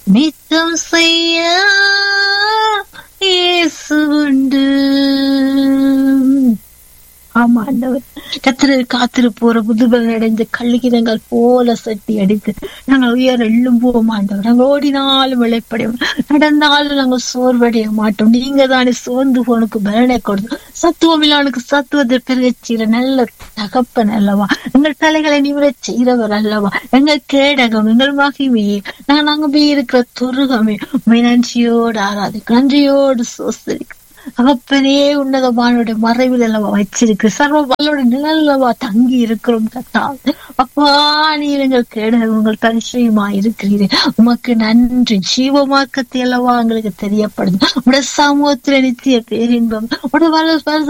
நித்தம் செய்ய இயேசு உண்டு ஆமா ஆண்டவர் கத்திர காத்திரு போற புதுபலன் அடைந்து கல்லுகிதங்கள் போல சட்டி அடித்து நாங்கள் உயர எழும்புவோம் ஆண்டவர் நாங்கள் ஓடினாலும் விளைப்படையும் நடந்தாலும் நாங்கள் சோர்வடைய மாட்டோம் நீங்க தானே சோர்ந்து போனுக்கு பலனை கொடுத்து சத்துவம் இல்லானுக்கு சத்துவத்தை பெருகச் செய்கிற நல்ல தகப்பன் அல்லவா எங்கள் தலைகளை நிமிரச் செய்கிறவர் அல்லவா எங்கள் கேடகம் எங்கள் மகிமையே நான் நாங்க போய் இருக்கிற துருகமே நன்றியோடு ஆராதிக்கும் நன்றியோடு சோசரிக்கும் தகப்பனே உன்னதமானுடைய மறைவில் அல்லவா வச்சிருக்கு சர்வ வல்லோட நிழல்லவா தங்கி இருக்கிறோம் கத்தா அப்பா நீர் எங்கள் கேடகம் உங்கள் பரிசயமா இருக்கிறீரே உமக்கு நன்றி ஜீவமாக்கத்தை அல்லவா எங்களுக்கு தெரியப்படுது உடைய சமூகத்துல நித்திய பேரின்பம் உடைய வர